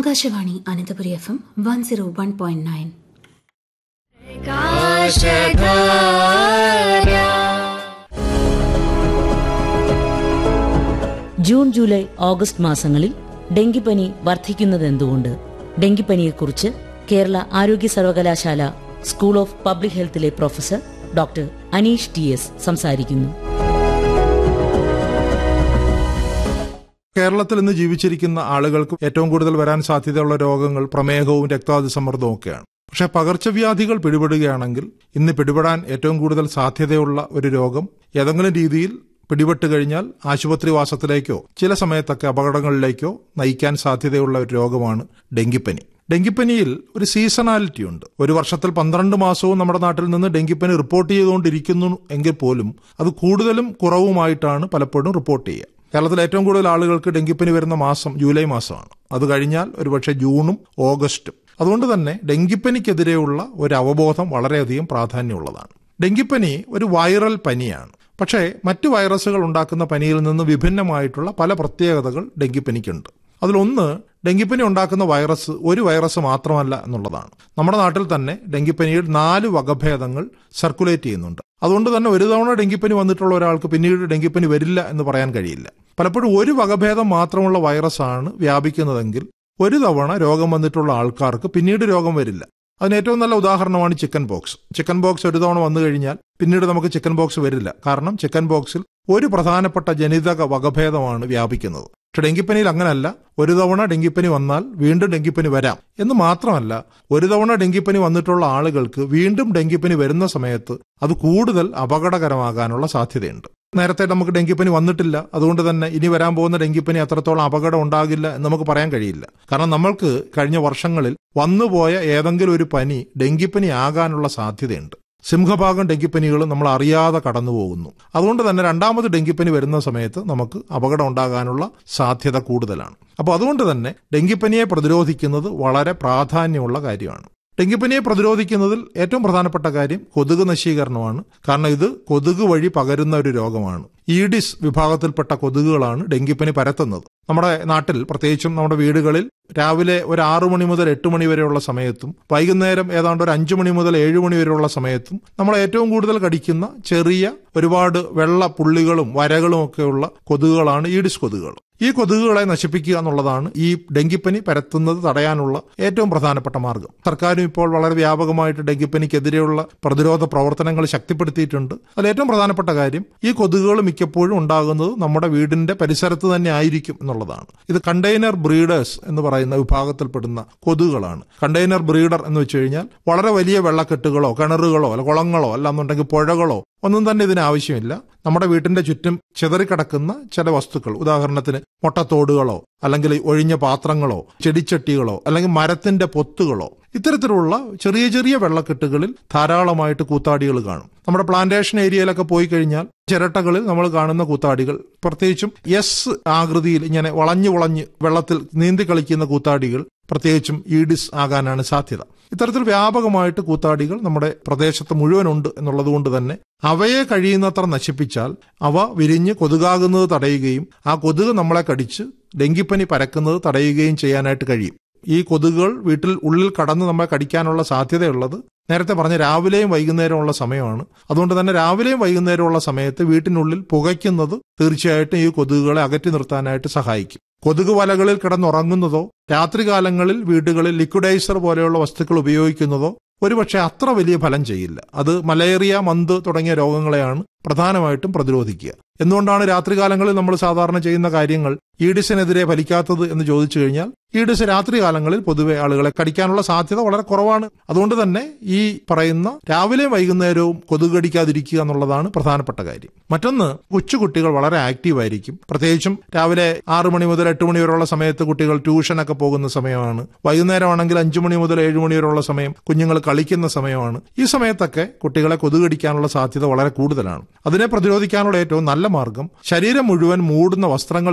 Akashvani Ananthapuri F M one zero one point nine June July August മാസങ്ങളിൽ ഡെങ്കിപ്പനി വർദ്ധിക്കുന്നതെന്തുകൊണ്ട് ഡെങ്കിപ്പനിയെക്കുറിച്ച് കേരള ആരോഗ്യ സർവകലാശാല സ്കൂൾ ഓഫ് പബ്ലിക് ഹെൽത്തിലെ professor doctor Aneesh T S സംസാരിക്കുന്നു കേരളത്തിൽ ഇന്ന് ജീവിച്ചിരിക്കുന്ന ആളുകൾക്ക് ഏറ്റവും കൂടുതൽ വരാൻ സാധ്യതയുള്ള രോഗങ്ങൾ പ്രമേഹവും രക്താതിസമ്മർദ്ദവും ഒക്കെയാണ് പക്ഷേ പകർച്ചവ്യാധികൾ പിടിപെടുകയാണെങ്കിൽ ഇന്ന് പിടിപെടാൻ ഏറ്റവും കൂടുതൽ സാധ്യതയുള്ള ഒരു രോഗം ഏതെങ്കിലും രീതിയിൽ പിടിപെട്ട് കഴിഞ്ഞാൽ ആശുപത്രിവാസത്തിലേക്കോ ചില സമയത്തൊക്കെ അപകടങ്ങളിലേക്കോ നയിക്കാൻ സാധ്യതയുള്ള ഒരു രോഗമാണ് ഡെങ്കിപ്പനി ഡെങ്കിപ്പനിയിൽ ഒരു സീസണാലിറ്റി ഉണ്ട് ഒരു വർഷത്തിൽ പന്ത്രണ്ട് മാസവും നമ്മുടെ നാട്ടിൽ നിന്ന് ഡെങ്കിപ്പനി റിപ്പോർട്ട് ചെയ്തുകൊണ്ടിരിക്കുന്നു എങ്കിൽ പോലും അത് കൂടുതലും കുറവുമായിട്ടാണ് പലപ്പോഴും റിപ്പോർട്ട് ചെയ്യുക കേരളത്തിൽ ഏറ്റവും കൂടുതൽ ആളുകൾക്ക് ഡെങ്കിപ്പനി വരുന്ന മാസം ജൂലൈ മാസമാണ് അത് കഴിഞ്ഞാൽ ഒരുപക്ഷെ ജൂണും ഓഗസ്റ്റും അതുകൊണ്ട് തന്നെ ഡെങ്കിപ്പനിക്കെതിരെയുള്ള ഒരു അവബോധം വളരെയധികം പ്രാധാന്യമുള്ളതാണ് ഡെങ്കിപ്പനി ഒരു വൈറൽ പനിയാണ് പക്ഷേ മറ്റു വൈറസുകൾ ഉണ്ടാക്കുന്ന പനിയിൽ നിന്ന് വിഭിന്നമായിട്ടുള്ള പല പ്രത്യേകതകൾ ഡെങ്കിപ്പനിക്കുണ്ട് അതിലൊന്ന് ഡെങ്കിപ്പനി ഉണ്ടാക്കുന്ന വൈറസ് ഒരു വൈറസ് മാത്രമല്ല എന്നുള്ളതാണ് നമ്മുടെ നാട്ടിൽ തന്നെ ഡെങ്കിപ്പനിയിൽ നാല് വകഭേദങ്ങൾ സർക്കുലേറ്റ് ചെയ്യുന്നുണ്ട് അതുകൊണ്ട് തന്നെ ഒരു തവണ ഡെങ്കിപ്പനി വന്നിട്ടുള്ള ഒരാൾക്ക് പിന്നീട് ഡെങ്കിപ്പനി വരില്ല എന്ന് പറയാൻ കഴിയില്ല പലപ്പോഴും ഒരു വകഭേദം മാത്രമുള്ള വൈറസാണ് വ്യാപിക്കുന്നതെങ്കിൽ ഒരു തവണ രോഗം വന്നിട്ടുള്ള ആൾക്കാർക്ക് പിന്നീട് രോഗം വരില്ല അതിന് ഏറ്റവും നല്ല ഉദാഹരണമാണ് ചിക്കൻ ബോക്സ് ചിക്കൻ ബോക്സ് ഒരു തവണ വന്നു കഴിഞ്ഞാൽ പിന്നീട് നമുക്ക് ചിക്കൻ ബോക്സ് വരില്ല കാരണം ചിക്കൻ ബോക്സിൽ ഒരു പ്രധാനപ്പെട്ട ജനിതക വകഭേദമാണ് വ്യാപിക്കുന്നത് പക്ഷെ ഡെങ്കിപ്പനിയിൽ അങ്ങനല്ല ഒരു തവണ ഡെങ്കിപ്പനി വന്നാൽ വീണ്ടും ഡെങ്കിപ്പനി വരാം എന്ന് മാത്രമല്ല ഒരു തവണ ഡെങ്കിപ്പനി വന്നിട്ടുള്ള ആളുകൾക്ക് വീണ്ടും ഡെങ്കിപ്പനി വരുന്ന സമയത്ത് അത് കൂടുതൽ അപകടകരമാകാനുള്ള സാധ്യതയുണ്ട് നേരത്തെ നമുക്ക് ഡെങ്കിപ്പനി വന്നിട്ടില്ല അതുകൊണ്ട് തന്നെ ഇനി വരാൻ പോകുന്ന ഡെങ്കിപ്പനി അത്രത്തോളം അപകടം ഉണ്ടാകില്ല എന്ന് നമുക്ക് പറയാൻ കഴിയില്ല കാരണം നമ്മൾക്ക് കഴിഞ്ഞ വർഷങ്ങളിൽ വന്നുപോയ ഏതെങ്കിലും ഒരു പനി ഡെങ്കിപ്പനി ആകാനുള്ള സാധ്യതയുണ്ട് സിംഹഭാഗം ഡെങ്കിപ്പനികൾ നമ്മൾ അറിയാതെ കടന്നു പോകുന്നു അതുകൊണ്ട് തന്നെ രണ്ടാമത് ഡെങ്കിപ്പനി വരുന്ന സമയത്ത് നമുക്ക് അപകടം ഉണ്ടാകാനുള്ള സാധ്യത കൂടുതലാണ് അപ്പോൾ അതുകൊണ്ട് തന്നെ ഡെങ്കിപ്പനിയെ പ്രതിരോധിക്കുന്നത് വളരെ പ്രാധാന്യമുള്ള കാര്യമാണ് ഡെങ്കിപ്പനിയെ പ്രതിരോധിക്കുന്നതിൽ ഏറ്റവും പ്രധാനപ്പെട്ട കാര്യം കൊതുക് നശീകരണമാണ് കാരണം ഇത് കൊതുക് വഴി പകരുന്ന ഒരു രോഗമാണ് ഈഡിസ് വിഭാഗത്തിൽപ്പെട്ട കൊതുകുകളാണ് ഡെങ്കിപ്പനി പരത്തുന്നത് നമ്മുടെ നാട്ടിൽ പ്രത്യേകിച്ചും നമ്മുടെ വീടുകളിൽ രാവിലെ ഒരു ആറു മണി മുതൽ എട്ട് മണി വരെയുള്ള സമയത്തും വൈകുന്നേരം ഏതാണ്ട് ഒരു അഞ്ചു മണി മുതൽ ഏഴ് മണി വരെയുള്ള സമയത്തും നമ്മൾ ഏറ്റവും കൂടുതൽ കടിക്കുന്ന ചെറിയ ഒരുപാട് വെള്ള പുള്ളികളും വരകളും ഒക്കെയുള്ള കൊതുകുകളാണ് ഈഡിസ് കൊതുകുകൾ ഈ കൊതുകുകളെ നശിപ്പിക്കുക എന്നുള്ളതാണ് ഈ ഡെങ്കിപ്പനി പരത്തുന്നത് തടയാനുള്ള ഏറ്റവും പ്രധാനപ്പെട്ട മാർഗം സർക്കാരും ഇപ്പോൾ വളരെ വ്യാപകമായിട്ട് ഡെങ്കിപ്പനിക്കെതിരെയുള്ള പ്രതിരോധ പ്രവർത്തനങ്ങൾ ശക്തിപ്പെടുത്തിയിട്ടുണ്ട് അതിൽ ഏറ്റവും പ്രധാനപ്പെട്ട കാര്യം ഈ കൊതുകുകൾ മിക്കപ്പോഴും ഉണ്ടാകുന്നത് നമ്മുടെ വീടിന്റെ പരിസരത്ത് തന്നെ ആയിരിക്കും എന്നുള്ളതാണ് ഇത് കണ്ടെയ്നർ ബ്രീഡേഴ്സ് എന്ന് പറയുന്ന വിഭാഗത്തിൽപ്പെടുന്ന കൊതുകുകളാണ് കണ്ടെയ്നർ ബ്രീഡർ എന്ന് വെച്ച് കഴിഞ്ഞാൽ വളരെ വലിയ വെള്ളക്കെട്ടുകളോ കിണറുകളോ അല്ല കുളങ്ങളോ അല്ലാന്നുണ്ടെങ്കിൽ പുഴകളോ ഒന്നും തന്നെ ഇതിന് ആവശ്യമില്ല നമ്മുടെ വീട്ടിന്റെ ചുറ്റും ചിതറിക്കിടക്കുന്ന ചില വസ്തുക്കൾ ഉദാഹരണത്തിന് മുട്ടത്തോടുകളോ അല്ലെങ്കിൽ ഒഴിഞ്ഞ പാത്രങ്ങളോ ചെടിച്ചട്ടികളോ അല്ലെങ്കിൽ മരത്തിന്റെ പൊത്തുകളോ ഇത്തരത്തിലുള്ള ചെറിയ ചെറിയ വെള്ളക്കെട്ടുകളിൽ ധാരാളമായിട്ട് കൂത്താടികൾ കാണും നമ്മുടെ പ്ലാന്റേഷൻ ഏരിയയിലൊക്കെ പോയി കഴിഞ്ഞാൽ ചിരട്ടകളിൽ നമ്മൾ കാണുന്ന കൂത്താടികൾ പ്രത്യേകിച്ചും എസ് ആകൃതിയിൽ ഇങ്ങനെ വളഞ്ഞു വളഞ്ഞ് വെള്ളത്തിൽ നീന്തി കളിക്കുന്ന കൂത്താടികൾ പ്രത്യേകിച്ചും ഈഡിസ് ആകാനാണ് സാധ്യത ഇത്തരത്തിൽ വ്യാപകമായിട്ട് കൂത്താടികൾ നമ്മുടെ പ്രദേശത്ത് മുഴുവനുണ്ട് എന്നുള്ളത് കൊണ്ട് തന്നെ അവയെ കഴിയുന്നത്ര നശിപ്പിച്ചാൽ അവ വിരിഞ്ഞ് കൊതുകാകുന്നത് തടയുകയും ആ കൊതുക് നമ്മളെ കടിച്ച് ഡെങ്കിപ്പനി പരക്കുന്നത് തടയുകയും ചെയ്യാനായിട്ട് കഴിയും ഈ കൊതുകുകൾ വീട്ടിൽ ഉള്ളിൽ കടന്ന് നമ്മളെ കടിക്കാനുള്ള സാധ്യതയുള്ളത് നേരത്തെ പറഞ്ഞ രാവിലെയും വൈകുന്നേരമുള്ള സമയമാണ് അതുകൊണ്ട് തന്നെ രാവിലെയും വൈകുന്നേരമുള്ള സമയത്ത് വീട്ടിനുള്ളിൽ പുകയ്ക്കുന്നത് തീർച്ചയായിട്ടും ഈ കൊതുകുകളെ അകറ്റി നിർത്താനായിട്ട് സഹായിക്കും കൊതുക് വലകളിൽ കിടന്നുറങ്ങുന്നതോ രാത്രികാലങ്ങളിൽ വീടുകളിൽ ലിക്വിഡൈസർ പോലെയുള്ള വസ്തുക്കൾ ഉപയോഗിക്കുന്നതോ ഒരുപക്ഷെ അത്ര വലിയ ഫലം ചെയ്യില്ല അത് മലേറിയ മന്ത് തുടങ്ങിയ രോഗങ്ങളെയാണ് പ്രധാനമായിട്ടും പ്രതിരോധിക്കുക എന്തുകൊണ്ടാണ് രാത്രികാലങ്ങളിൽ നമ്മൾ സാധാരണ ചെയ്യുന്ന കാര്യങ്ങൾ ഈഡിസിനെതിരെ ഫലിക്കാത്തത് എന്ന് ചോദിച്ചു കഴിഞ്ഞാൽ ഈഡിസ് രാത്രികാലങ്ങളിൽ പൊതുവെ ആളുകളെ കടിക്കാനുള്ള സാധ്യത വളരെ കുറവാണ് അതുകൊണ്ട് തന്നെ ഈ പറയുന്ന രാവിലെയും വൈകുന്നേരവും കൊതുക് കടിക്കാതിരിക്കുക എന്നുള്ളതാണ് പ്രധാനപ്പെട്ട കാര്യം മറ്റൊന്ന് കൊച്ചുകുട്ടികൾ വളരെ ആക്റ്റീവ് ആയിരിക്കും പ്രത്യേകിച്ചും രാവിലെ ആറു മണി മുതൽ എട്ട് മണി വരെയുള്ള സമയത്ത് കുട്ടികൾ ട്യൂഷനൊക്കെ പോകുന്ന സമയമാണ് വൈകുന്നേരമാണെങ്കിൽ അഞ്ചു മണി മുതൽ ഏഴ് മണി വരെയുള്ള സമയം കുഞ്ഞുങ്ങൾ കളിക്കുന്ന സമയമാണ് ഈ സമയത്തൊക്കെ കുട്ടികളെ കൊതുക് കടിക്കാനുള്ള സാധ്യത വളരെ കൂടുതലാണ് അതിനെ പ്രതിരോധിക്കാനുള്ള ഏറ്റവും നല്ല മാർഗം ശരീരം മുഴുവൻ മൂടുന്ന വസ്ത്രങ്ങൾ ധരിക്കുക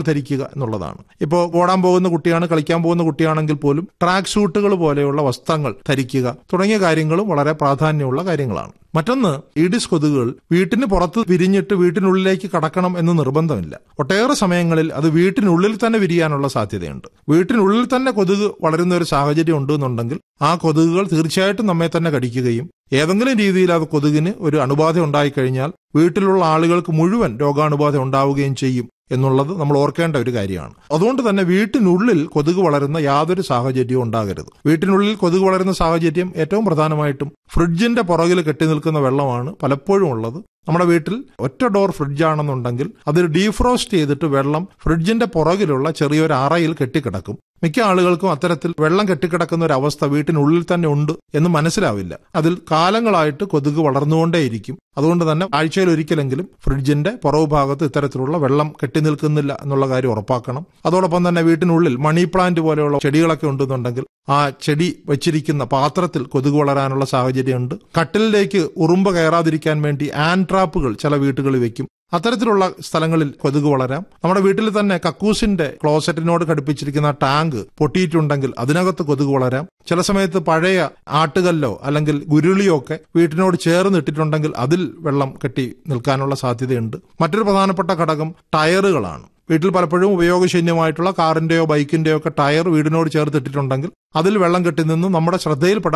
എന്നുള്ളതാണ് ഇപ്പോൾ ഓടാൻ പോകുന്ന കുട്ടിയാണ് കളിക്കാൻ പോകുന്ന കുട്ടിയാണെങ്കിൽ പോലും ട്രാക്ക് സൂട്ടുകൾ പോലെയുള്ള വസ്ത്രങ്ങൾ ധരിക്കുക തുടങ്ങിയ കാര്യങ്ങളും വളരെ പ്രാധാന്യമുള്ള കാര്യങ്ങളാണ് മറ്റൊന്ന് ഈഡിസ് കൊതുകുകൾ വീട്ടിന് പുറത്ത് വിരിഞ്ഞിട്ട് വീട്ടിനുള്ളിലേക്ക് കടക്കണം എന്ന് നിർബന്ധമില്ല ഒട്ടേറെ സമയങ്ങളിൽ അത് വീട്ടിനുള്ളിൽ തന്നെ വിരിയാനുള്ള സാധ്യതയുണ്ട് വീട്ടിനുള്ളിൽ തന്നെ കൊതുക് വളരുന്ന ഒരു സാഹചര്യം ഉണ്ടെന്നുണ്ടെങ്കിൽ ആ കൊതുകുകൾ തീർച്ചയായിട്ടും നമ്മെ തന്നെ കടിക്കുകയും ഏതെങ്കിലും രീതിയിൽ അത് കൊതുകിന് ഒരു അണുബാധ ഉണ്ടായിക്കഴിഞ്ഞാൽ വീട്ടിലുള്ള ആളുകൾക്ക് മുഴുവൻ രോഗാണുബാധ ഉണ്ടാവുകയും ചെയ്യും എന്നുള്ളത് നമ്മൾ ഓർക്കേണ്ട ഒരു കാര്യമാണ് അതുകൊണ്ട് തന്നെ വീട്ടിനുള്ളിൽ കൊതുക് വളരുന്ന യാതൊരു സാഹചര്യവും ഉണ്ടാകരുത് വീട്ടിനുള്ളിൽ കൊതുക് വളരുന്ന സാഹചര്യം ഏറ്റവും പ്രധാനമായിട്ടും ഫ്രിഡ്ജിന്റെ പുറകിൽ കെട്ടി നിൽക്കുന്ന വെള്ളമാണ് പലപ്പോഴും ഉള്ളത് നമ്മുടെ വീട്ടിൽ ഒറ്റ ഡോർ ഫ്രിഡ്ജാണെന്നുണ്ടെങ്കിൽ അത് ഡീഫ്രോസ്റ്റ് ചെയ്തിട്ട് വെള്ളം ഫ്രിഡ്ജിന്റെ പുറകിലുള്ള ചെറിയൊരു അറയിൽ കെട്ടിക്കിടക്കും മിക്ക ആളുകൾക്കും അത്തരത്തിൽ വെള്ളം കെട്ടിക്കിടക്കുന്ന ഒരു അവസ്ഥ വീട്ടിനുള്ളിൽ തന്നെ ഉണ്ട് എന്ന് മനസ്സിലാവില്ല അതിൽ കാലങ്ങളായിട്ട് കൊതുക് വളർന്നുകൊണ്ടേയിരിക്കും അതുകൊണ്ട് തന്നെ ആഴ്ചയിൽ ഒരിക്കലെങ്കിലും ഫ്രിഡ്ജിന്റെ പുറകു ഭാഗത്ത് ഇത്തരത്തിലുള്ള വെള്ളം കെട്ടി നിൽക്കുന്നില്ല എന്നുള്ള കാര്യം ഉറപ്പാക്കണം അതോടൊപ്പം തന്നെ വീട്ടിനുള്ളിൽ മണി പ്ലാന്റ് പോലെയുള്ള ചെടികളൊക്കെ ഉണ്ടെന്നുണ്ടെങ്കിൽ ആ ചെടി വെച്ചിരിക്കുന്ന പാത്രത്തിൽ കൊതുക് വളരാനുള്ള സാഹചര്യമുണ്ട് കട്ടിലിലേക്ക് ഉറുമ്പ് കയറാതിരിക്കാൻ വേണ്ടി ആൻഡ് ട്രാപ്പുകൾ ചില വീട്ടുകളിൽ വെക്കും അത്തരത്തിലുള്ള സ്ഥലങ്ങളിൽ കൊതുക് വളരാം നമ്മുടെ വീട്ടിൽ തന്നെ കക്കൂസിന്റെ ക്ലോസറ്റിനോട് ഘടിപ്പിച്ചിരിക്കുന്ന ടാങ്ക് പൊട്ടിയിട്ടുണ്ടെങ്കിൽ അതിനകത്ത് കൊതുക് വളരാം ചില സമയത്ത് പഴയ ആട്ടുകല്ലോ അല്ലെങ്കിൽ ഗുരുളിയോ ഒക്കെ വീട്ടിനോട് ചേർന്ന് ഇട്ടിട്ടുണ്ടെങ്കിൽ അതിൽ വെള്ളം കെട്ടി നിൽക്കാനുള്ള സാധ്യതയുണ്ട് മറ്റൊരു പ്രധാനപ്പെട്ട ഘടകം ടയറുകളാണ് വീട്ടിൽ പലപ്പോഴും ഉപയോഗശൂന്യമായിട്ടുള്ള കാറിന്റെയോ ബൈക്കിന്റെയോ ഒക്കെ ടയർ വീടിനോട് ചേർത്തിട്ടുണ്ടെങ്കിൽ അതിൽ വെള്ളം കെട്ടി നിന്ന് നമ്മുടെ ശ്രദ്ധയിൽപ്പെടാൻ